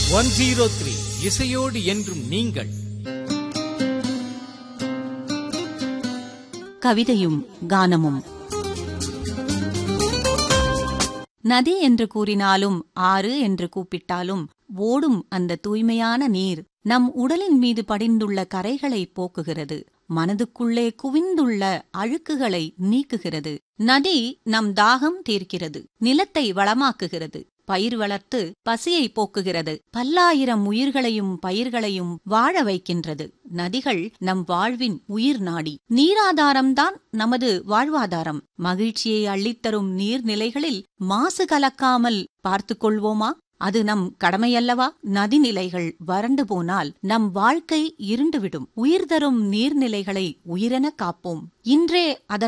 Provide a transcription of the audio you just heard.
one zero three இசையோடு என்றும் நீங்கள் கவிதையும் கானமும் நதி என்று கூறினாலும் ஆறு என்று கூப்பிட்டாலும் ஓடும் அந்த தூய்மையான நீர் நம் உடலின் மீது படிந்துள்ள கரைகளை போக்குகிறது மனதுக்குள்ளே குவிந்துள்ள அழுக்குகளை நீக்குகிறது நதி நம் தாகம் தீர்க்கிறது நிலத்தை வளமாக்குகிறது பயிர் வளர்த்து பசியை போக்குகிறது பல்லாயிரம் உயிர்களையும் பயிர்களையும் வாழ வைக்கின்றது நதிகள் நம் வாழ்வின் உயிர் நாடி நீராதாரம்தான் நமது வாழ்வாதாரம் மகிழ்ச்சியை அள்ளித்தரும் நீர்நிலைகளில் மாசு கலக்காமல் பார்த்துக் கொள்வோமா அது நம் கடமையல்லவா நதிநிலைகள் வறண்டு போனால் நம் வாழ்க்கை இருண்டுவிடும் உயிர் தரும் நீர்நிலைகளை உயிரென காப்போம் இன்றே அதற்கு